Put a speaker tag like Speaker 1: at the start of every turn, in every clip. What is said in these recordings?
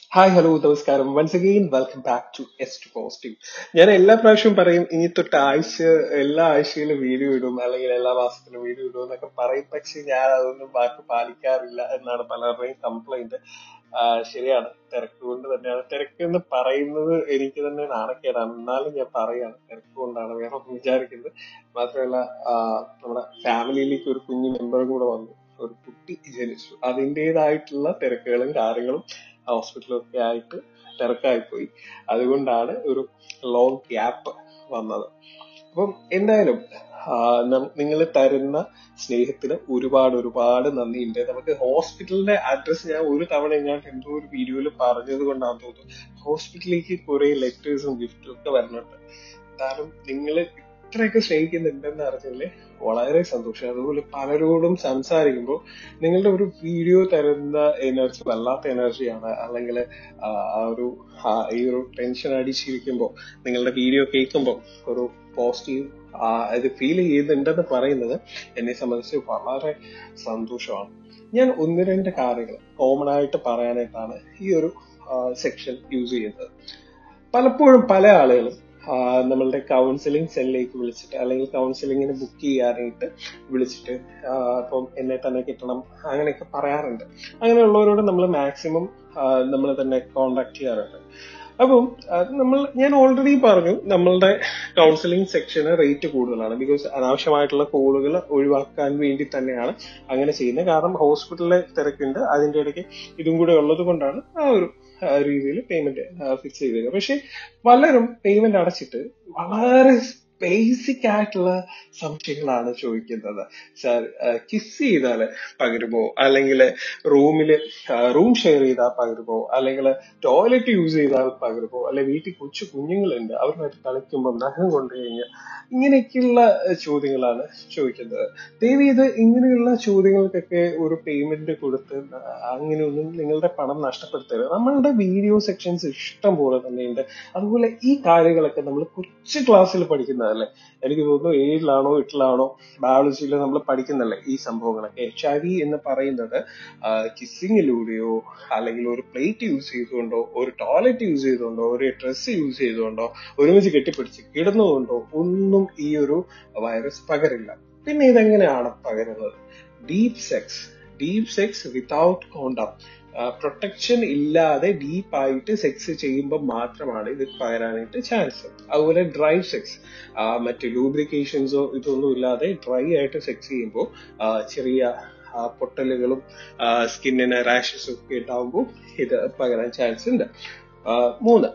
Speaker 1: hi hello നമസ്കാരം once again welcome back to S two positive ഞാൻ എല്ലാ പ്രാവശ്യവും പറയും ഇനി തൊട്ട് ആഴ്ച എല്ലാ ആഴ്ചയിലും വീഡിയോ ഇടും അല്ലെങ്കിൽ എല്ലാ മാസത്തിലും വീഡിയോ ഇടും എന്നൊക്കെ പറയും പക്ഷെ ഞാൻ അതൊന്നും വാക്ക് പാലിക്കാറില്ല എന്നാണ് പലരുടെയും കംപ്ലൈന്റ് ശരിയാണ് തിരക്ക് കൊണ്ട് തന്നെയാണ് തിരക്ക് എന്ന് പറയുന്നത് എനിക്ക് തന്നെ നാണക്കേടാണ് എന്നാലും ഞാൻ പറയാണ് തിരക്ക് കൊണ്ടാണ് വേറെ ഒന്നും വിചാരിക്കുന്നത് മാത്രമല്ല ആ, നമ്മുടെ ഫാമിലിയിലേക്ക് ഒരു കുഞ്ഞു മെമ്പർ കൂടെ വന്നു ഒരു കുട്ടി ജനിച്ചു അതിൻ്റെതായിട്ടുള്ള തിരക്കുകളും കാര്യങ്ങളും ഹോസ്പിറ്റലൊക്കെ ആയിട്ട് തിരക്കായി പോയി അതുകൊണ്ടാണ് ഒരു ലോങ് ഗ്യാപ്പ് വന്നത് അപ്പം എന്തായാലും നിങ്ങൾ തരുന്ന സ്നേഹത്തിന് ഒരുപാട് ഒരുപാട് നന്ദിയുണ്ട് നമുക്ക് ഹോസ്പിറ്റലിന്റെ അഡ്രസ് ഞാൻ ഒരു തവണ എങ്ങാണ്ട് എന്തോ ഒരു വീഡിയോയിൽ പറഞ്ഞത് കൊണ്ടാണെന്ന് തോന്നുന്നു ഹോസ്പിറ്റലിലേക്ക് കുറെ ലെറ്റേഴ്സും ഗിഫ്റ്റും ഒക്കെ വരുന്നുണ്ട് എന്തായാലും നിങ്ങൾ ഇത്രയൊക്കെ സ്നേഹിക്കുന്നുണ്ടെന്ന് അറിഞ്ഞതിൽ വളരെ സന്തോഷം അതുപോലെ പലരോടും സംസാരിക്കുമ്പോൾ നിങ്ങളുടെ ഒരു വീഡിയോ തരുന്ന എനർജി വല്ലാത്ത എനർജിയാണ് അല്ലെങ്കിൽ ആ ഒരു ആ ഈ ഒരു ടെൻഷൻ അടിച്ചിരിക്കുമ്പോൾ നിങ്ങളുടെ വീഡിയോ കേൾക്കുമ്പോൾ ഒരു പോസിറ്റീവ് ഇത് ഫീൽ ചെയ്യുന്നുണ്ടെന്ന് പറയുന്നത് എന്നെ സംബന്ധിച്ച് വളരെ സന്തോഷമാണ് ഞാൻ ഒന്ന് രണ്ട് കാര്യങ്ങൾ കോമൺ ആയിട്ട് പറയാനായിട്ടാണ് ഈ ഒരു സെക്ഷൻ യൂസ് ചെയ്യുന്നത് പലപ്പോഴും പല ആളുകളും ആ, നമ്മളുടെ കൗൺസിലിംഗ് സെല്ലിലേക്ക് വിളിച്ചിട്ട് അല്ലെങ്കിൽ കൗൺസിലിങ്ങിന് ബുക്ക് ചെയ്യാനായിട്ട് വിളിച്ചിട്ട് ആ, അപ്പം എന്നെ തന്നെ കിട്ടണം അങ്ങനെയൊക്കെ പറയാറുണ്ട് അങ്ങനെയുള്ളവരോട് നമ്മൾ മാക്സിമം നമ്മൾ തന്നെ കോണ്ടാക്ട് ചെയ്യാറുണ്ട് അപ്പം അത് നമ്മൾ ഞാൻ ഓൾറെഡി പറഞ്ഞു നമ്മളുടെ കൗൺസിലിംഗ് സെക്ഷന് റേറ്റ് കൂടുതലാണ് ബിക്കോസ് അനാവശ്യമായിട്ടുള്ള കോളുകൾ ഒഴിവാക്കാൻ വേണ്ടി തന്നെയാണ് അങ്ങനെ ചെയ്യുന്നത് കാരണം ഹോസ്പിറ്റലിലെ തിരക്കുണ്ട് അതിന്റെ ഇടയ്ക്ക് ഇതും കൂടെ ഉള്ളത് കൊണ്ടാണ് ആ ഒരു രീതിയിൽ പേയ്മെന്റ് ഫിക്സ് ചെയ്തത് പക്ഷെ പലരും പേയ്മെന്റ് അടച്ചിട്ട് വളരെ ബേസിക് ആയിട്ടുള്ള സംശയങ്ങളാണ് ചോദിക്കുന്നത് സാർ കിസ് ചെയ്താൽ പകരുമോ അല്ലെങ്കിൽ റൂമിൽ റൂം ഷെയർ ചെയ്താൽ പകരുമോ അല്ലെങ്കിൽ ടോയ്ലറ്റ് യൂസ് ചെയ്താൽ പകരുമോ അല്ലെ വീട്ടിൽ കൊച്ചു കുഞ്ഞുങ്ങളുണ്ട് അവരുമായിട്ട് കളിക്കുമ്പോൾ നഖം കൊണ്ടു കഴിഞ്ഞാൽ ഇങ്ങനെയൊക്കെയുള്ള ചോദ്യങ്ങളാണ് ചോദിക്കുന്നത് ദയവ് ഇത് ഇങ്ങനെയുള്ള ചോദ്യങ്ങൾക്കൊക്കെ ഒരു പേയ്മെന്റ് കൊടുത്ത് അങ്ങനെയൊന്നും നിങ്ങളുടെ പണം നഷ്ടപ്പെടുത്തരുത് നമ്മളുടെ വീഡിയോ സെക്ഷൻസ് ഇഷ്ടം പോലെ തന്നെയുണ്ട് അതുപോലെ ഈ കാര്യങ്ങളൊക്കെ നമ്മൾ കൊച്ചു ക്ലാസ്സിൽ പഠിക്കുന്നതല്ലേ എനിക്ക് തോന്നുന്നു ഏഴിലാണോ എട്ടിലാണോ ബയോളജിയിൽ നമ്മൾ പഠിക്കുന്നല്ലേ ഈ സംഭവങ്ങളൊക്കെ എച്ച് ഐ വി എന്ന് പറയുന്നത് കിസ്സിങ്ങിലൂടെയോ അല്ലെങ്കിൽ ഒരു പ്ലേറ്റ് യൂസ് ചെയ്തുകൊണ്ടോ ഒരു ടോയ്ലറ്റ് യൂസ് ചെയ്തുകൊണ്ടോ ഒരു ഡ്രസ്സ് യൂസ് ചെയ്തുകൊണ്ടോ ഒരുമിച്ച് കെട്ടിപ്പിടിച്ച് കിടന്നുകൊണ്ടോ ഒന്നും ഈ ഒരു വൈറസ് പകരില്ല പിന്നെ ഇതെങ്ങനെയാണ് പകരുന്നത് deep sex deep sex without condom protection ഇല്ലാതെ ഡീപ്പായിട്ട് സെക്സ് ചെയ്യുമ്പോൾ മാത്രമാണ് ഇത് പകരാനായിട്ട് ചാൻസ് അതുപോലെ ഡ്രൈ സെക്സ് മറ്റ് ലൂബ്രിക്കേഷൻസോ ഇതൊന്നും ഇല്ലാതെ ഡ്രൈ ആയിട്ട് സെക്സ് ചെയ്യുമ്പോൾ ചെറിയ ആ, പൊട്ടലുകളും സ്കിന്നിന് റാഷസും ഒക്കെ ഉണ്ടാവുമ്പോൾ ഇത് പകരാൻ ചാൻസ് ഉണ്ട് ആ, മൂന്ന്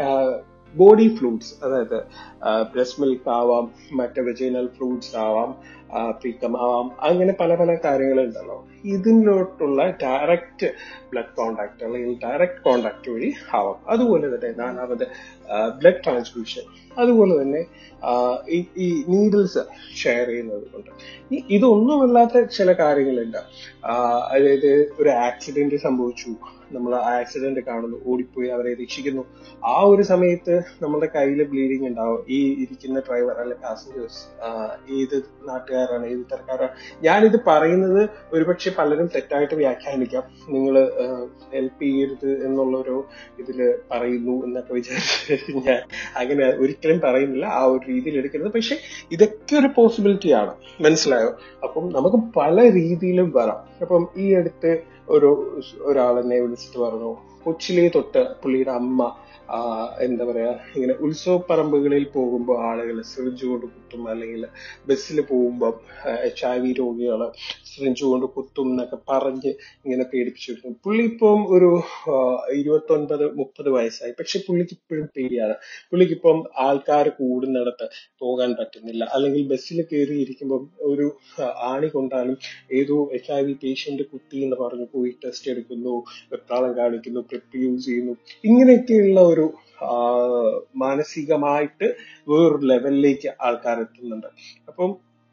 Speaker 1: ബോഡി ഫ്ലൂയിഡ്സ് അതായത് ബ്രസ്റ്റ് മിൽക്ക് ആവാം മറ്റ് വെജിനൽ ഫ്ലൂയിഡ്സ് ആവാം പ്രീക്കം ആവാം അങ്ങനെ പല പല കാര്യങ്ങളുണ്ടല്ലോ ഇതിലോട്ടുള്ള ഡയറക്റ്റ് ബ്ലഡ് കോണ്ടാക്ട് അല്ലെങ്കിൽ ഡയറക്റ്റ് കോണ്ടാക്ട് വഴി ആവാം അതുപോലെ തന്നെ നാലാമത് ബ്ലഡ് ട്രാൻസ്ഫ്യൂഷൻ അതുപോലെ തന്നെ ആ, ഈ ഈ നീഡിൽസ് ഷെയർ ചെയ്യുന്നത് കൊണ്ട് ഈ ഇതൊന്നുമല്ലാത്ത ചില കാര്യങ്ങളുണ്ട് ആ, അതായത് ഒരു ആക്സിഡന്റ് സംഭവിച്ചു നമ്മൾ ആ ആക്സിഡന്റ് കാണുന്നു ഓടിപ്പോയി അവരെ രക്ഷിക്കുന്നു ആ ഒരു സമയത്ത് നമ്മുടെ കയ്യിൽ ബ്ലീഡിങ് ഉണ്ടാവും ഈ ഇരിക്കുന്ന ഡ്രൈവർ അല്ലെ പാസഞ്ചേഴ്സ് ഏത് നാട്ടുകാരാണ് ഏത് തരക്കാരാണ് ഞാനിത് പറയുന്നത് ഒരുപക്ഷെ പലരും തെറ്റായിട്ട് വ്യാഖ്യാനിക്കാം നിങ്ങൾ ഹെൽപ്പ് ചെയ്യരുത് എന്നുള്ളൊരു ഇതില് പറയുന്നു എന്നൊക്കെ വിചാരിച്ച് ഞാൻ അങ്ങനെ ഒരിക്കലും പറയുന്നില്ല ആ ഒരു രീതിയിൽ എടുക്കരുത് പക്ഷെ ഇതൊക്കെ ഒരു പോസിബിലിറ്റി ആണ് മനസ്സിലായോ അപ്പം നമുക്ക് പല രീതിയിലും വരാം അപ്പം ഈ അടുത്ത് ഒരു ഒരാൾ എന്നെ വിളിച്ചിട്ട് പറഞ്ഞു കൊച്ചിലെ തൊട്ട് പുള്ളിയുടെ അമ്മ ആ, എന്താ പറയാ ഇങ്ങനെ ഉത്സവ പറമ്പുകളിൽ പോകുമ്പോൾ ആളുകൾ സിറിഞ്ച് കൊണ്ട് കുത്തും അല്ലെങ്കിൽ ബസ്സിൽ പോകുമ്പോൾ എച്ച് ഐ വി രോഗികള് സിറിഞ്ച് കൊണ്ട് കുത്തും എന്നൊക്കെ പറഞ്ഞ് ഇങ്ങനെ പേടിപ്പിച്ചിരുന്നു പുള്ളി ഇപ്പം ഒരു ഇരുപത്തൊൻപത് മുപ്പത് വയസ്സായി പക്ഷെ പുള്ളിക്ക് ഇപ്പോഴും പേടിയാണ് പുള്ളിക്ക് ഇപ്പം ആൾക്കാർ കൂടുന്നിടത്ത് പോകാൻ പറ്റുന്നില്ല അല്ലെങ്കിൽ ബസ്സിൽ കയറി ഇരിക്കുമ്പോൾ ഒരു ആ, ആണി കൊണ്ടാലും ഏതോ എച്ച് ഐ വി പേഷ്യന്റ് കുത്തി എന്ന് പറഞ്ഞു പോയി ടെസ്റ്റ് എടുക്കുന്നു വെപ്രാളം കാണിക്കുന്നു പ്രിപ്പ് യൂസ് ചെയ്യുന്നു ഇങ്ങനെയൊക്കെയുള്ള ഒരു ആ, മാനസികമായിട്ട് വേറൊരു ലെവലിലേക്ക് ആൾക്കാർ എത്തുന്നുണ്ട് അപ്പം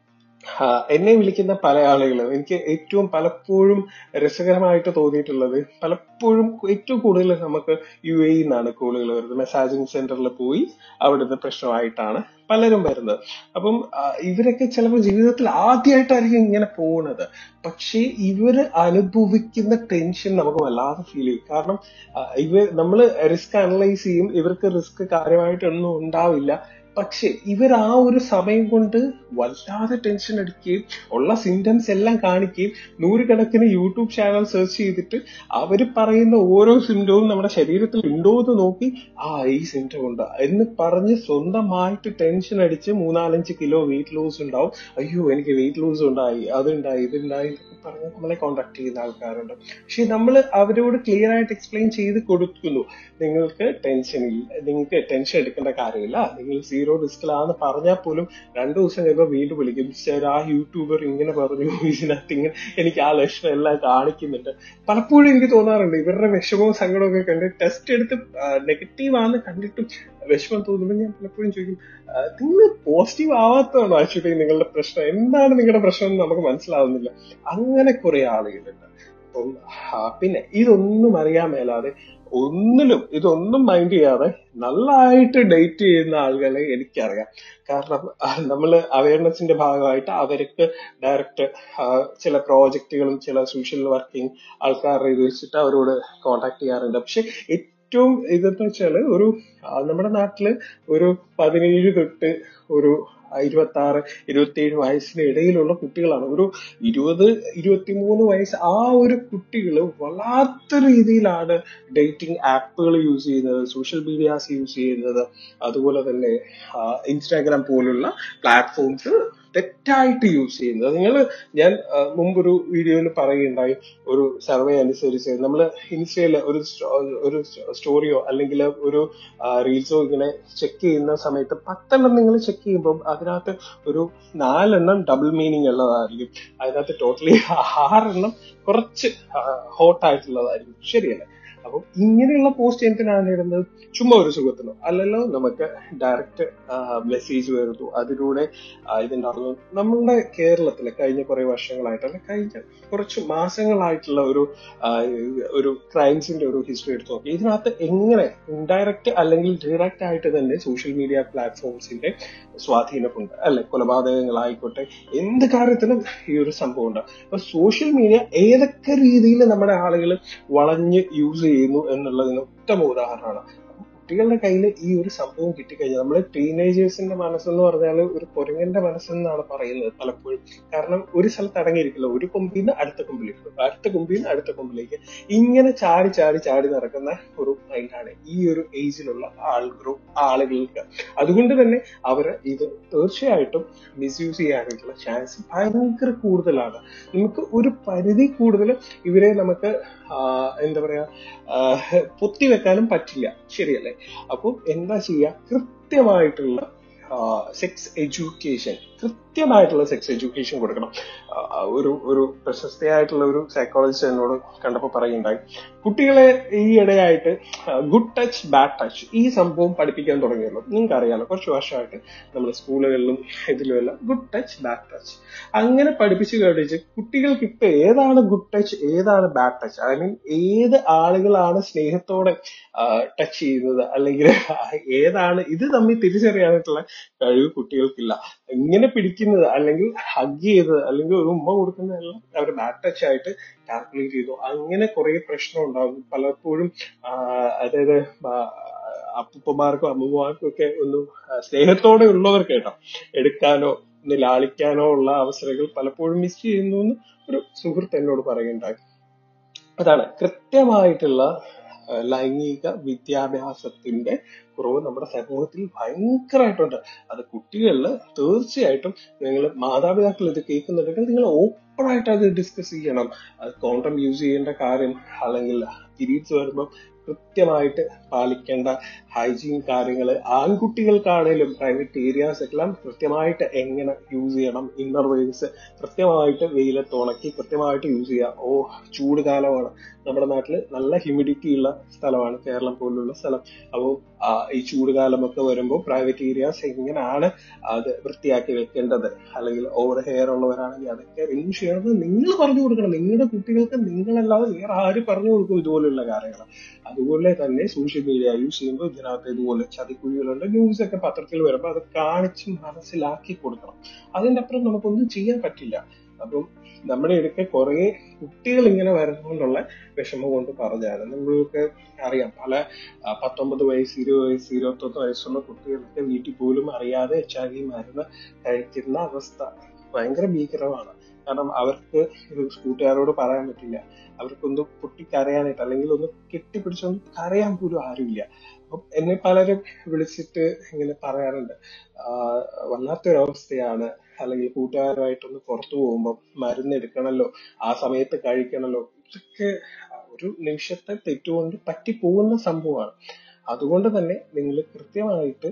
Speaker 1: ആ, എന്നെ വിളിക്കുന്ന പല ആളുകളും എനിക്ക് ഏറ്റവും പലപ്പോഴും രസകരമായിട്ട് തോന്നിയിട്ടുള്ളത് പലപ്പോഴും ഏറ്റവും കൂടുതൽ നമുക്ക് യു എ നിന്നാണ് കോളുകൾ വരുന്നത് മെസ്സാജിങ് സെന്ററിൽ പോയി അവിടുന്ന് പ്രശ്നമായിട്ടാണ് പലരും വരുന്നത് അപ്പം ആ, ഇവരൊക്കെ ചിലപ്പോൾ ജീവിതത്തിൽ ആദ്യമായിട്ടായിരിക്കും ഇങ്ങനെ പോകുന്നത് പക്ഷേ ഇവര് അനുഭവിക്കുന്ന ടെൻഷൻ നമുക്ക് വല്ലാതെ ഫീൽ ചെയ്യും കാരണം ആ, ഇവർ നമ്മൾ റിസ്ക് അനലൈസ് ചെയ്യും ഇവർക്ക് റിസ്ക് കാര്യമായിട്ടൊന്നും ഉണ്ടാവില്ല പക്ഷെ ഇവർ ആ ഒരു സമയം കൊണ്ട് വല്ലാതെ ടെൻഷൻ അടിക്കുകയും ഉള്ള സിംറ്റംസ് എല്ലാം കാണിക്കുകയും നൂറുകണക്കിന് യൂട്യൂബ് ചാനൽ സെർച്ച് ചെയ്തിട്ട് അവർ പറയുന്ന ഓരോ സിംറ്റവും നമ്മുടെ ശരീരത്തിൽ ഉണ്ടോ എന്ന് നോക്കി ആ ഈ സിംറ്റം ഉണ്ട് എന്ന് പറഞ്ഞ് സ്വന്തമായിട്ട് ടെൻഷൻ അടിച്ച് മൂന്നാലഞ്ച് കിലോ വെയിറ്റ് ലോസ് ഉണ്ടാവും അയ്യോ എനിക്ക് വെയിറ്റ് ലോസ് ഉണ്ടായി അതുണ്ടായി ഇതുണ്ടായി എന്നൊക്കെ പറഞ്ഞ് നമ്മളെ കോണ്ടാക്ട് ചെയ്യുന്ന ആൾക്കാരുണ്ട് പക്ഷെ നമ്മൾ അവരോട് ക്ലിയർ ആയിട്ട് എക്സ്പ്ലെയിൻ ചെയ്ത് കൊടുക്കുന്നു നിങ്ങൾക്ക് ടെൻഷൻ ഇല്ല നിങ്ങൾക്ക് ടെൻഷൻ എടുക്കേണ്ട കാര്യമില്ല നിങ്ങൾ സീറോ റിസ്കിലാന്ന് പറഞ്ഞാൽ പോലും രണ്ടു ദിവസം കഴിയുമ്പോൾ വീണ്ടും വിളിക്കും "സാർ, ആ യൂട്യൂബർ ഇങ്ങനെ പറഞ്ഞു ഇതിനകത്ത് ഇങ്ങനെ എനിക്ക് ആ ലക്ഷണം എല്ലാം കാണിക്കുന്നുണ്ട് പലപ്പോഴും എനിക്ക് തോന്നാറുണ്ട് ഇവരുടെ വിഷമവും സങ്കടവും ഒക്കെ കണ്ട് ടെസ്റ്റ് എടുത്ത് നെഗറ്റീവ് ആണെന്ന് കണ്ടിട്ടും വിഷമം തോന്നുമ്പോൾ ഞാൻ പലപ്പോഴും ചോദിക്കും നിങ്ങൾ പോസിറ്റീവ് ആവാത്തതാണോ ആക്ച്വലി നിങ്ങളുടെ പ്രശ്നം എന്താണ് നിങ്ങളുടെ പ്രശ്നം എന്ന് നമുക്ക് മനസ്സിലാവുന്നില്ല അങ്ങനെ കുറെ ആളുകളുണ്ട് അപ്പം ആ, പിന്നെ ഇതൊന്നും അറിയാൻ മേലാതെ ഒന്നിലും ഇതൊന്നും മൈൻഡ് ചെയ്യാതെ നല്ലതായിട്ട് ഡേറ്റ് ചെയ്യുന്ന ആളുകളെ എനിക്കറിയാം കാരണം നമ്മൾ അവയർനെസിന്റെ ഭാഗമായിട്ട് അവർക്ക് ഡയറക്റ്റ് ചില പ്രോജക്റ്റുകളും ചില സോഷ്യൽ വർക്കിംഗ് ആൾക്കാരുടെ ഇത് വെച്ചിട്ട് അവരോട് കോണ്ടാക്ട് ചെയ്യാറുണ്ട് പക്ഷെ ഏറ്റവും ഇതെന്ന് വെച്ചാല് ഒരു ആ, നമ്മുടെ നാട്ടില് ഒരു പതിനേഴ് തൊട്ട് ഒരു ഇരുപത്തി ആറ് ഇരുപത്തിയേഴ് വയസ്സിന് ഇടയിലുള്ള കുട്ടികളാണ് ഒരു ഇരുപത് ഇരുപത്തിമൂന്ന് വയസ്സ് ആ ഒരു കുട്ടികൾ വല്ലാത്ത രീതിയിലാണ് ഡേറ്റിംഗ് ആപ്പുകൾ യൂസ് ചെയ്യുന്നത് സോഷ്യൽ മീഡിയാസ് യൂസ് ചെയ്യുന്നത് അതുപോലെ തന്നെ ഇൻസ്റ്റാഗ്രാം പോലുള്ള പ്ലാറ്റ്ഫോംസ് തെറ്റായിട്ട് യൂസ് ചെയ്യുന്നത് നിങ്ങൾ ഞാൻ ആ, മുമ്പൊരു വീഡിയോയിൽ പറയുകയുണ്ടായി ഒരു സർവേ അനുസരിച്ച് നമ്മൾ ഇൻസ്റ്റയിൽ ഒരു സ്റ്റോ- ഒരു സ്റ്റോറിയോ അല്ലെങ്കിൽ ഒരു റീൽസോ ഇങ്ങനെ ചെക്ക് ചെയ്യുന്ന സമയത്ത് പത്തെണ്ണം നിങ്ങൾ ചെക്ക് ചെയ്യുമ്പോൾ അതിനകത്ത് ഒരു നാലെണ്ണം ഡബിൾ മീനിങ് ഉള്ളതായിരിക്കും അതിനകത്ത് ടോട്ടലി ആറെണ്ണം കുറച്ച് ഹോട്ട് ആയിട്ടുള്ളതായിരിക്കും ശരിയല്ലേ അപ്പം ഇങ്ങനെയുള്ള പോസ്റ്റ് എന്തിനാണ് ഇടുന്നത് ചുമ്മാ ഒരു സുഖത്തിനോ അല്ലല്ലോ നമുക്ക് ഡയറക്റ്റ് മെസ്സേജ് വരുന്നു അതിലൂടെ ആ, ഇതുണ്ടാകുന്നു നമ്മളുടെ കേരളത്തിലെ കഴിഞ്ഞ കുറെ വർഷങ്ങളായിട്ട് അല്ലെ കഴിഞ്ഞ കുറച്ച് മാസങ്ങളായിട്ടുള്ള ഒരു ആ, ഒരു ക്രൈംസിന്റെ ഒരു ഹിസ്റ്ററി എടുത്ത് നോക്കി ഇതിനകത്ത് എങ്ങനെ ഇൻഡയറക്റ്റ് അല്ലെങ്കിൽ ഡയറക്റ്റ് ആയിട്ട് തന്നെ സോഷ്യൽ മീഡിയ പ്ലാറ്റ്ഫോംസിന്റെ സ്വാധീനമുണ്ട് അല്ലെ കൊലപാതകങ്ങളായിക്കോട്ടെ എന്ത് കാര്യത്തിലും ഈ ഒരു സംഭവം ഉണ്ട് അപ്പൊ സോഷ്യൽ മീഡിയ ഏതൊക്കെ രീതിയിൽ നമ്മുടെ ആളുകൾ വളഞ്ഞ് യൂസ് ചെയ്യുന്നു എന്നുള്ളതിന് ഉത്തമ ഉദാഹരണമാണ് അപ്പൊ കുട്ടികളുടെ കയ്യിൽ ഈ ഒരു സംഭവം കിട്ടിക്കഴിഞ്ഞാൽ നമ്മള് ടീനേജേഴ്സിന്റെ മനസ്സെന്ന് പറഞ്ഞാൽ ഒരു കുരങ്ങന്റെ മനസ്സെന്നാണ് പറയുന്നത് പലപ്പോഴും കാരണം ഒരു സ്ഥലത്ത് അടങ്ങിയിരിക്കില്ല ഒരു കൊമ്പിൽ നിന്ന് അടുത്ത കൊമ്പിലേക്ക് അടുത്ത കൊമ്പിൽ നിന്ന് അടുത്ത കൊമ്പിലേക്ക് ഇങ്ങനെ ചാടി ചാടി ചാടി നടക്കുന്ന ഒരു മൈൻഡാണ് ഈ ഒരു ഏജിലുള്ള ആൾ ഗ്രൂപ്പ് ആളുകൾക്ക് അതുകൊണ്ട് തന്നെ അവര് ഇത് തീർച്ചയായിട്ടും മിസ്യൂസ് ചെയ്യാനായിട്ടുള്ള ചാൻസ് ഭയങ്കര കൂടുതലാണ് നമുക്ക് ഒരു പരിധി കൂടുതൽ ഇവരെ നമുക്ക് ആ, എന്താ പറയാ ആ, പൊത്തിവെക്കാനും പറ്റില്ല ശരിയല്ലേ അപ്പോൾ എന്താ ചെയ്യുക കൃത്യമായിട്ടുള്ള സെക്സ് എഡ്യൂക്കേഷൻ കൃത്യമായിട്ടുള്ള സെക്സ് എഡ്യൂക്കേഷൻ കൊടുക്കണം ആ, ഒരു ഒരു പ്രശസ്തയായിട്ടുള്ള ഒരു സൈക്കോളജിസ്റ്റ് എന്നോട് കണ്ടപ്പോൾ പറയുണ്ടായി കുട്ടികളെ ഈ ഇടയായിട്ട് ഗുഡ് ടച്ച് ബാഡ് ടച്ച് ഈ സംഭവം പഠിപ്പിക്കാൻ തുടങ്ങിയല്ലോ നിങ്ങൾക്ക് അറിയാലോ കുറച്ച് വർഷമായിട്ട് നമ്മൾ സ്കൂളുകളിലും ഇതിലുമെല്ലാം ഗുഡ് ടച്ച് ബാഡ് ടച്ച് അങ്ങനെ പഠിപ്പിച്ചു കഴിഞ്ഞിട്ട് കുട്ടികൾക്ക് ഇപ്പൊ ഏതാണ് ഗുഡ് ടച്ച് ഏതാണ് ബാഡ് ടച്ച് ഐ മീൻ ഏത് ആളുകളാണ് സ്നേഹത്തോടെ ടച്ച് ചെയ്യുന്നത് അല്ലെങ്കിൽ ഏതാണ് ഇത് തമ്മിൽ തിരിച്ചറിയാനായിട്ടുള്ള കഴിവ് കുട്ടികൾക്കില്ല ഇങ്ങനെ പിടിക്കുന്നത് അല്ലെങ്കിൽ ഹഗ് ചെയ്തത് അല്ലെങ്കിൽ ഒരു ഉമ്മ കൊടുക്കുന്നതെല്ലാം അവർ ബാഡ് ടച്ച് ആയിട്ട് കാൽക്കുലേറ്റ് ചെയ്തു അങ്ങനെ കുറെ പ്രശ്നം ഉണ്ടാകും പലപ്പോഴും ആ, അതായത് ആ, അപ്പൂപ്പന്മാർക്കും അമ്മമാർക്കും ഒക്കെ ഒന്ന് സ്നേഹത്തോടെ ഉള്ളവർ കേട്ടോ എടുക്കാനോ ഒന്ന് ലാളിക്കാനോ ഉള്ള അവസരങ്ങൾ പലപ്പോഴും മിസ് ചെയ്യുന്നു എന്ന് ഒരു സുഹൃത്ത് എന്നോട് പറയുണ്ടായി അതാണ് കൃത്യമായിട്ടുള്ള ആ, ലൈംഗിക വിദ്യാഭ്യാസത്തിന്റെ കുറവ് നമ്മുടെ സമൂഹത്തിൽ ഭയങ്കരമായിട്ടുണ്ട് അത് കുട്ടികളിൽ തീർച്ചയായിട്ടും നിങ്ങൾ മാതാപിതാക്കൾ ഇത് കേൾക്കുന്നുണ്ടെങ്കിൽ നിങ്ങൾ ഓപ്പൺ ആയിട്ട് അത് ഡിസ്കസ് ചെയ്യണം അത് കോണ്ടം യൂസ് ചെയ്യേണ്ട കാര്യം അല്ലെങ്കിൽ പീരീഡ്സ് വരുമ്പോൾ കൃത്യമായിട്ട് പാലിക്കേണ്ട ഹൈജീൻ കാര്യങ്ങൾ ആൺകുട്ടികൾക്കാണേലും പ്രൈവറ്റ് ഏരിയാസ് എല്ലാം കൃത്യമായിട്ട് എങ്ങനെ യൂസ് ചെയ്യണം ഇന്നർ വേഴ്സ് കൃത്യമായിട്ട് വെയിലത്ത് ഉണക്കി കൃത്യമായിട്ട് യൂസ് ചെയ്യുക ഓ ചൂട് കാലമാണ് നമ്മുടെ നാട്ടിൽ നല്ല ഹ്യൂമിഡിറ്റി ഉള്ള സ്ഥലമാണ് കേരളം പോലുള്ള സ്ഥലം അപ്പോൾ ഈ ചൂടുകാലമൊക്കെ വരുമ്പോൾ പ്രൈവറ്റ് ഏരിയാസ് എങ്ങനെയാണ് അത് വൃത്തിയാക്കി വെക്കേണ്ടത് അല്ലെങ്കിൽ ഓവർ ഹെയർ ഉള്ളവരാണെങ്കിൽ അതൊക്കെ റിമൂവ് ചെയ്യണത് നിങ്ങൾ പറഞ്ഞു കൊടുക്കണം നിങ്ങളുടെ കുട്ടികൾക്ക് നിങ്ങളല്ലാതെ വേറെ ആര് പറഞ്ഞു കൊടുക്കും ഇതുപോലുള്ള കാര്യങ്ങൾ അതുപോലെ തന്നെ സോഷ്യൽ മീഡിയ യൂസ് ചെയ്യുമ്പോൾ ഇതിനകത്ത് ഇതുപോലെ ചതിക്കുഴികളുണ്ട് ന്യൂസ് ഒക്കെ പത്രത്തിൽ വരുമ്പോൾ അത് കാണിച്ച് മനസ്സിലാക്കി കൊടുക്കണം അതിന്റെ അപ്പുറം നമുക്കൊന്നും ചെയ്യാൻ പറ്റില്ല അപ്പം നമ്മുടെ ഇടയ്ക്ക് കുറെ കുട്ടികൾ ഇങ്ങനെ വരുന്നതുകൊണ്ടുള്ള വിഷമം കൊണ്ട് പറഞ്ഞാണ് നമ്മൾക്ക് അറിയാം പല ആ, പത്തൊമ്പത് വയസ്സ് ഇരുപത് വയസ്സ് ഇരുപത്തൊന്ന് വയസ്സുള്ള കുട്ടികളൊക്കെ വീട്ടിൽ പോലും അറിയാതെ എച്ച് ഐ വി മരുന്ന് കഴിക്കുന്ന അവസ്ഥ ഭയങ്കര ഭീകരമാണ് കാരണം അവർക്ക് ഇത് കൂട്ടുകാരോട് പറയാൻ പറ്റില്ല അവർക്കൊന്ന് പൊട്ടിക്കരയാനായിട്ട് അല്ലെങ്കിൽ ഒന്ന് കെട്ടിപ്പിടിച്ചൊന്ന് കരയാൻ പോലും ആരുമില്ല അപ്പം എന്നെ പലരും വിളിച്ചിട്ട് ഇങ്ങനെ പറയാറുണ്ട് ആഹ് വല്ലാത്തൊരവസ്ഥയാണ് അല്ലെങ്കിൽ കൂട്ടുകാരുമായിട്ടൊന്ന് പുറത്തു പോകുമ്പോൾ മരുന്ന് എടുക്കണമല്ലോ ആ സമയത്ത് കഴിക്കണമല്ലോ ഇതൊക്കെ ഒരു നിമിഷത്തെ തെറ്റുകൊണ്ട് പറ്റിപ്പോകുന്ന സംഭവമാണ് അതുകൊണ്ട് തന്നെ നിങ്ങൾ കൃത്യമായിട്ട്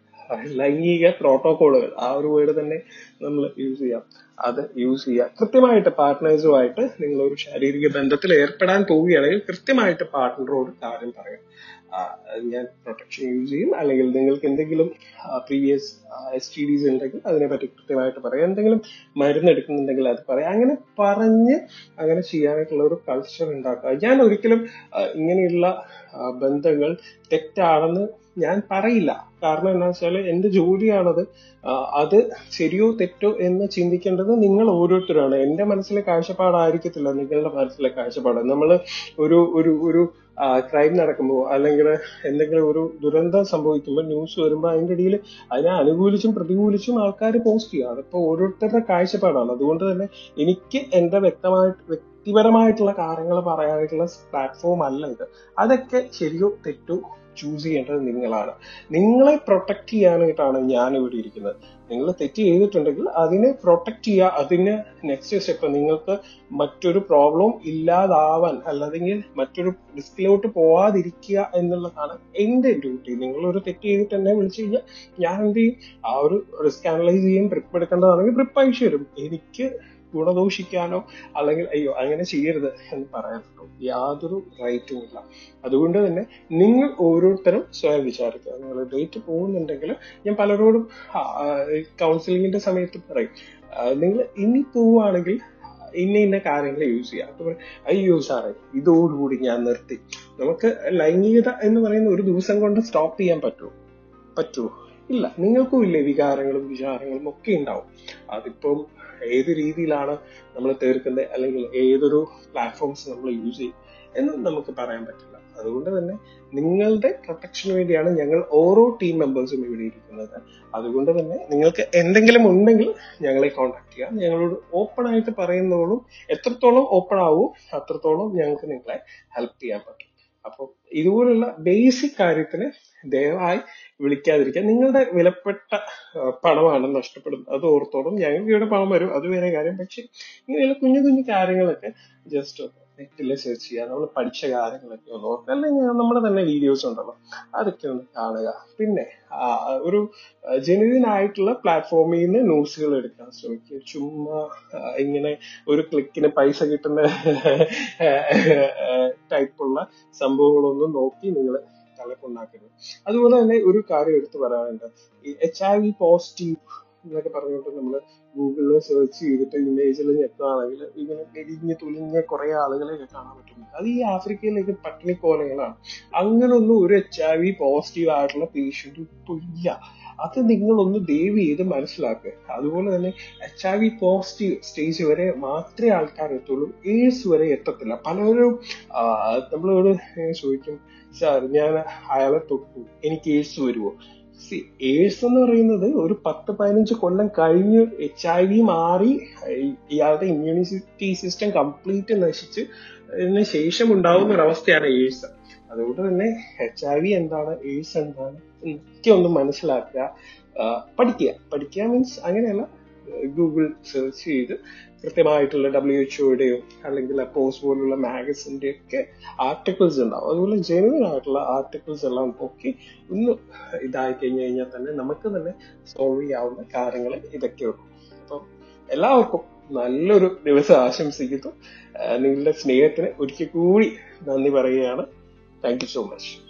Speaker 1: ലൈംഗിക പ്രോട്ടോകോളുകൾ ആ ഒരു വേർഡ് തന്നെ നമ്മൾ യൂസ് ചെയ്യാം അത് യൂസ് ചെയ്യുക കൃത്യമായിട്ട് പാർട്ട്നേഴ്സുമായിട്ട് നിങ്ങൾ ഒരു ശാരീരിക ബന്ധത്തിൽ ഏർപ്പെടാൻ പോവുകയാണെങ്കിൽ കൃത്യമായിട്ട് പാർട്ട്ണറോട് കാര്യം പറയാം ആ, ഞാൻ പ്രൊട്ടക്ഷൻ യൂസ് ചെയ്യും അല്ലെങ്കിൽ നിങ്ങൾക്ക് എന്തെങ്കിലും പ്രീവിയസ് എസ് ടി ഡിസ് ഉണ്ടെങ്കിൽ അതിനെപ്പറ്റി കൃത്യമായിട്ട് പറയാം എന്തെങ്കിലും മരുന്ന് എടുക്കുന്നുണ്ടെങ്കിൽ അത് പറയാം അങ്ങനെ പറഞ്ഞ് അങ്ങനെ ചെയ്യാനായിട്ടുള്ള ഒരു കൾച്ചർ ഉണ്ടാക്കുക ഞാൻ ഒരിക്കലും ആ, ഇങ്ങനെയുള്ള ആ, ബന്ധങ്ങൾ തെറ്റാണെന്ന് ഞാൻ പറയില്ല കാരണം എന്താ വെച്ചാൽ എന്റെ ജോലിയാണത് ആ, അത് ശരിയോ തെറ്റോ എന്ന് ചിന്തിക്കേണ്ടത് നിങ്ങൾ ഓരോരുത്തരാണ് എന്റെ മനസ്സിലെ കാഴ്ചപ്പാടായിരിക്കത്തില്ല നിങ്ങളുടെ മനസ്സിലെ കാഴ്ചപ്പാട് നമ്മൾ ഒരു ഒരു ഒരു ക്രൈം നടക്കുമ്പോൾ അല്ലെങ്കിൽ എന്തെങ്കിലും ഒരു ദുരന്തം സംഭവിക്കുമ്പോൾ ന്യൂസ് വരുമ്പോൾ അതിന്റെ ഇടയിൽ അതിനെ അനുകൂലിച്ചും പ്രതികൂലിച്ചും ആൾക്കാർ പോസ്റ്റ് ചെയ്യുക അതിപ്പോ ഓരോരുത്തരുടെ കാഴ്ചപ്പാടാണ് അതുകൊണ്ട് തന്നെ എനിക്ക് എന്റെ വ്യക്തമായിട്ട് വ്യക്തിപരമായിട്ടുള്ള കാര്യങ്ങൾ പറയാനായിട്ടുള്ള പ്ലാറ്റ്ഫോം അല്ല ഇത് അതൊക്കെ ശരിയോ തെറ്റോ ചൂസ് ചെയ്യേണ്ടത് നിങ്ങളാണ് നിങ്ങളെ പ്രൊട്ടക്ട് ചെയ്യാനായിട്ടാണ് ഞാൻ ഇവിടെ ഇരിക്കുന്നത് നിങ്ങൾ തെറ്റ് ചെയ്തിട്ടുണ്ടെങ്കിൽ അതിനെ പ്രൊട്ടക്ട് ചെയ്യുക അതിന് നെക്സ്റ്റ് സ്റ്റെപ്പ് നിങ്ങൾക്ക് മറ്റൊരു പ്രോബ്ലം ഇല്ലാതാവാൻ അല്ലെങ്കിൽ മറ്റൊരു റിസ്കിലോട്ട് പോവാതിരിക്കുക എന്നുള്ളതാണ് എന്റെ ഡ്യൂട്ടി നിങ്ങൾ ഒരു തെറ്റ് ചെയ്തിട്ട് എന്നെ വിളിച്ചു കഴിഞ്ഞാൽ ഞാൻ എന്ത് ചെയ്യും ആ ഒരു റിസ്ക് അനലൈസ് ചെയ്യും പ്രിപ്പ് എടുക്കേണ്ടതാണെങ്കിൽ പ്രിപ്പ് അയച്ചു തരും എനിക്ക് ഗുണദോഷിക്കാനോ അല്ലെങ്കിൽ അയ്യോ അങ്ങനെ ചെയ്യരുത് എന്ന് പറയാൻ യാതൊരു റൈറ്റും ഇല്ല അതുകൊണ്ട് തന്നെ നിങ്ങൾ ഓരോരുത്തരും സ്വയം വിചാരിക്കുക നിങ്ങൾ ഡേറ്റ് പോകുന്നുണ്ടെങ്കിൽ ഞാൻ പലരോടും കൗൺസിലിങ്ങിന്റെ സമയത്ത് പറയും നിങ്ങൾ ഇനി പോവുകയാണെങ്കിൽ ഇന്ന ഇന്ന കാര്യങ്ങൾ യൂസ് ചെയ്യാം അപ്പൊ പറയും, അയ്യോ സാറേ ഇതോടുകൂടി ഞാൻ നിർത്തി നമുക്ക് ലൈംഗികത എന്ന് പറയുന്ന ഒരു ദിവസം കൊണ്ട് സ്റ്റോപ്പ് ചെയ്യാൻ പറ്റുമോ പറ്റുമോ ഇല്ല നിങ്ങൾക്കും ഇല്ലേ വികാരങ്ങളും വിചാരങ്ങളും ഒക്കെ ഉണ്ടാവും അതിപ്പം ഏത് രീതിയിലാണ് നമ്മൾ തീർക്കുന്നത് അല്ലെങ്കിൽ ഏതൊരു പ്ലാറ്റ്ഫോംസ് നമ്മൾ യൂസ് ചെയ്യും എന്ന് നമുക്ക് പറയാൻ പറ്റില്ല അതുകൊണ്ട് തന്നെ നിങ്ങളുടെ പ്രൊട്ടക്ഷന് വേണ്ടിയാണ് ഞങ്ങൾ ഓരോ ടീം മെമ്പേഴ്സും ഇവിടെ ഇരിക്കുന്നത് അതുകൊണ്ട് തന്നെ നിങ്ങൾക്ക് എന്തെങ്കിലും ഉണ്ടെങ്കിൽ ഞങ്ങളെ കോൺടാക്ട് ചെയ്യാം ഞങ്ങളോട് ഓപ്പൺ ആയിട്ട് പറയുന്നതോളം എത്രത്തോളം ഓപ്പൺ ആവോ അത്രത്തോളം ഞങ്ങൾക്ക് നിങ്ങളെ ഹെൽപ്പ് ചെയ്യാൻ പറ്റും അപ്പോൾ ഇതുപോലുള്ള ബേസിക് കാര്യത്തിന് ദയവായി വിളിക്കാതിരിക്കുക നിങ്ങളുടെ വിലപ്പെട്ട ആ, പണമാണ് നഷ്ടപ്പെടുന്നത് അത് ഓർത്തോളം ഞങ്ങൾക്ക് ഇവിടെ പണം വരും അത് വേറെ കാര്യം പക്ഷെ ഇങ്ങനെയുള്ള കുഞ്ഞു കുഞ്ഞു കാര്യങ്ങളൊക്കെ ജസ്റ്റ് നെറ്റിൽ സെർച്ച് ചെയ്യുക നമ്മൾ പഠിച്ച കാര്യങ്ങളൊക്കെ ഒന്ന് ഓർക്കുക അല്ലെങ്കിൽ നമ്മുടെ തന്നെ വീഡിയോസ് ഉണ്ടല്ലോ അതൊക്കെ ഒന്ന് കാണുക പിന്നെ ആ, ഒരു ജെനുവിൻ ആയിട്ടുള്ള പ്ലാറ്റ്ഫോമിൽ നിന്ന് ന്യൂസുകൾ എടുക്കാൻ ശ്രമിക്കുക ചുമ്മാ ആ, ഇങ്ങനെ ഒരു ക്ലിക്കിന് പൈസ കിട്ടുന്ന ടൈപ്പുള്ള സംഭവങ്ങളൊന്നും നോക്കി നിങ്ങൾ തലക്കൊണ്ടാക്കരുത് അതുപോലെ തന്നെ ഒരു കാര്യം എടുത്തു പറയാനുണ്ട് ഈ എച്ച് ഐ വി പോസിറ്റീവ് എന്നൊക്കെ പറഞ്ഞുകൊണ്ട് നമ്മൾ ഗൂഗിളിൽ സെർച്ച് ചെയ്തിട്ട് ഇമേജിൽ ഞെക്കുകയാണെങ്കിൽ ഇങ്ങനെ എരിഞ്ഞ് തുലിഞ്ഞ കുറെ ആളുകളെയൊക്കെ കാണാൻ പറ്റും അത് ഈ ആഫ്രിക്കയിലേക്ക് പട്ടിണിക്കോലങ്ങളാണ് അങ്ങനൊന്നും ഒരു എച്ച് ഐ വി പോസിറ്റീവ് ആയിട്ടുള്ള പേഷ്യന്റ് ഇപ്പൊ ഇല്ല അത് നിങ്ങളൊന്ന് ദയവ് ചെയ്ത് മനസ്സിലാക്കുക അതുപോലെ തന്നെ H I V positive stage വരെ മാത്രമേ ആൾക്കാർ എത്തുള്ളൂ എയ്ഡ്സ് വരെ എത്തത്തില്ല പലരും ആ, നമ്മളോട് ഇങ്ങനെ ചോദിക്കും സാർ ഞാൻ അയാളെ തൊട്ടു എനിക്ക് എയ്ഡ്സ് വരുമോ സി എയ്ഡ്സ് എന്ന് പറയുന്നത് ഒരു പത്ത് പതിനഞ്ച് കൊല്ലം കഴിഞ്ഞ് എച്ച് ഐ വി മാറി ഈ- ഇയാളുടെ ഇമ്മ്യൂണിറ്റി സിസ്റ്റം കംപ്ലീറ്റ് നശിച്ച് അതിന് ശേഷം ഉണ്ടാവുന്ന ഒരു അവസ്ഥയാണ് എയ്ഡ്സ് അതുകൊണ്ട് തന്നെ എച്ച് ഐ വി എന്താണ് എയ്ഡ്സ് എന്താണ് എന്നൊക്കെ ഒന്ന് മനസ്സിലാക്കുക ആ, പഠിക്കുക പഠിക്കുക മീൻസ് അങ്ങനെയല്ല ഗൂഗിൾ സെർച്ച് ചെയ്ത് കൃത്യമായിട്ടുള്ള ഡബ്ല്യു എച്ച്ഒയുടെയോ അല്ലെങ്കിൽ പോസ്റ്റ് പോലുള്ള മാഗസിന്റെ ഒക്കെ ആർട്ടിക്കിൾസ് ഉണ്ടാവും അതുപോലെ ജെനുവിൻ ആയിട്ടുള്ള ആർട്ടിക്കിൾസ് എല്ലാം നോക്കി ഒന്ന് ഇതായി കഴിഞ്ഞു കഴിഞ്ഞാൽ തന്നെ നമുക്ക് തന്നെ സോൾവ് ചെയ്യാവുന്ന കാര്യങ്ങൾ ഇതൊക്കെ ഉള്ളൂ അപ്പം എല്ലാവർക്കും നല്ലൊരു ദിവസം ആശംസിക്കുന്നു ആ, നിങ്ങളുടെ സ്നേഹത്തിന് ഒരിക്കൽ കൂടി നന്ദി പറയുകയാണ് താങ്ക് യു സോ മച്ച്